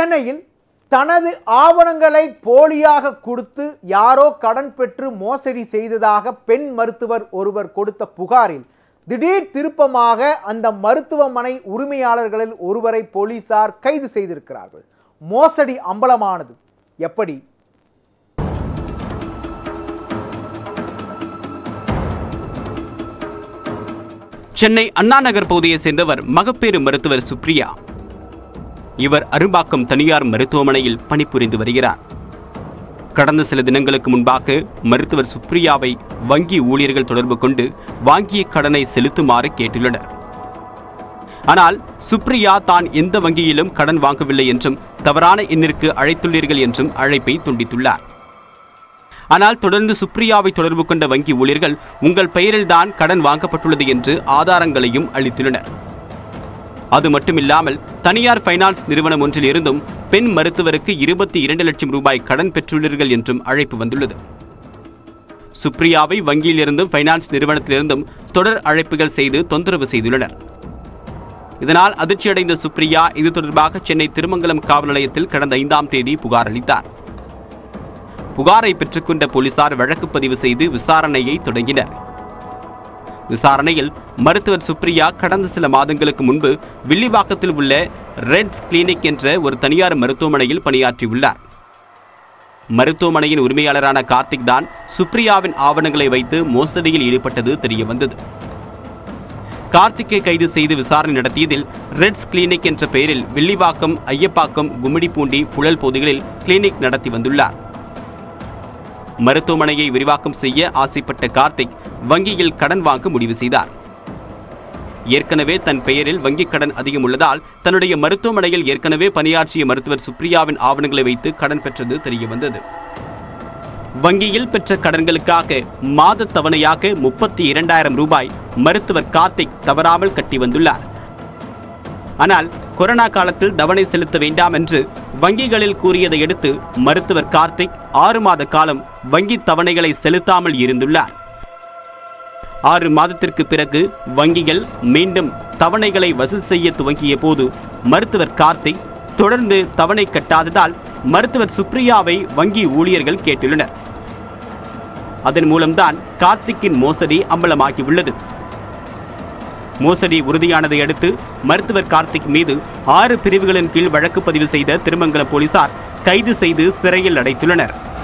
சென்னையில் தனது ஆவணங்களை போலியாக கொடுத்து யாரோ கடன் பெற்று மோசடி செய்ததாக பெண் மருத்துவர் ஒருவர் கொடுத்த புகாரில் திடீர் திருப்பமாக அந்த மருத்துவமனை உரிமையாளர்களில் ஒருவரை போலீசார் கைது செய்திருக்கிறார்கள் மோசடி அம்பலமானது எப்படி சென்னை அண்ணா நகர் பகுதியை சேர்ந்தவர் மகப்பேறு மருத்துவர் சுப்ரியா இவர் அரும்பாக்கம் தனியார் மருத்துவமனையில் பணிபுரிந்து வருகிறார் கடந்த சில தினங்களுக்கு முன்பாக மருத்துவர் சுப்ரியாவை வங்கி ஊழியர்கள் தொடர்பு கொண்டு வாங்கிய கடனை செலுத்துமாறு கேட்டுள்ளனர் ஆனால் சுப்ரியா தான் எந்த வங்கியிலும் கடன் வாங்கவில்லை என்றும் தவறான எண்ணிற்கு அழைத்துள்ளீர்கள் என்றும் அழைப்பை துண்டித்துள்ளார் ஆனால் தொடர்ந்து சுப்ரியாவை தொடர்பு கொண்ட வங்கி ஊழியர்கள் உங்கள் பெயரில்தான் கடன் வாங்கப்பட்டுள்ளது என்று ஆதாரங்களையும் அளித்துள்ளனர் அது மட்டுமில்லாமல் தனியார் ஃபைனான்ஸ் நிறுவனம் ஒன்றில் இருந்தும் பெண் மருத்துவருக்கு இருபத்தி இரண்டு லட்சம் ரூபாய் கடன் பெற்றுள்ளீர்கள் என்றும் அழைப்பு வந்துள்ளது சுப்ரியாவை வங்கியிலிருந்தும் ஃபைனான்ஸ் நிறுவனத்திலிருந்தும் தொடர் அழைப்புகள் செய்து தொந்தரவு செய்துள்ளனர் இதனால் அதிர்ச்சியடைந்த சுப்ரியா இது தொடர்பாக சென்னை திருமங்கலம் காவல் நிலையத்தில் கடந்த ஐந்தாம் தேதி புகார் அளித்தார் புகாரை பெற்றுக்கொண்ட போலீசார் வழக்கு பதிவு செய்து விசாரணையை தொடங்கினர் விசாரணையில் மருத்துவர் சுப்ரியா கடந்த சில மாதங்களுக்கு முன்பு வில்லிவாக்கத்தில் உள்ள ரெட்ஸ் கிளினிக் என்ற ஒரு தனியார் மருத்துவமனையில் பணியாற்றியுள்ளார் மருத்துவமனையின் உரிமையாளரான கார்த்திக் தான் சுப்ரியாவின் ஆவணங்களை வைத்து மோசடியில் ஈடுபட்டது தெரியவந்தது கார்த்திக்கை கைது செய்து விசாரணை நடத்தியதில் ரெட்ஸ் கிளினிக் என்ற பெயரில் வில்லிவாக்கம் ஐயப்பாக்கம் கும்மிடிப்பூண்டி புழல் பகுதிகளில் கிளினிக் நடத்தி வந்துள்ளார் மருத்துவமனையை விரிவாக்கம் செய்ய ஆசைப்பட்ட கார்த்திக் வங்கியில் கடன் வாங்க முடிவு செய்தார் ஏற்கனவே தன் பெயரில் வங்கிக் கடன் அதிகம் உள்ளதால் தன்னுடைய மருத்துவமனையில் ஏற்கனவே பணியாற்றிய மருத்துவர் சுப்ரியாவின் ஆவணங்களை வைத்து கடன் பெற்றது தெரியவந்தது வங்கியில் பெற்ற கடன்களுக்காக மாத தவணையாக முப்பத்தி இரண்டாயிரம் ரூபாய் மருத்துவர் கார்த்திக் தவறாமல் கட்டி வந்துள்ளார் ஆனால் கொரோனா காலத்தில் தவணை செலுத்த வேண்டாம் என்று வங்கிகளில் கூறியதை அடுத்து மருத்துவர் கார்த்திக் ஆறு மாத காலம் வங்கி தவணைகளை செலுத்தாமல் இருந்துள்ளார் ஆறு மாதத்திற்கு பிறகு வங்கிகள் மீண்டும் தவணைகளை வசூல் செய்ய துவங்கிய போது மருத்துவர் கார்த்திக் தொடர்ந்து தவணை கட்டாததால் மருத்துவர் சுப்ரியாவை வங்கி ஊழியர்கள் கேட்டுள்ளனர் அதன் மூலம்தான் கார்த்திக்கின் மோசடி அம்பலமாகியுள்ளது மோசடி உறுதியானதை அடுத்து மருத்துவர் கார்த்திக் மீது ஆறு பிரிவுகளின் கீழ் வழக்கு பதிவு செய்த திருமங்கலம் போலீசார் கைது செய்து சிறையில் அடைத்துள்ளனர்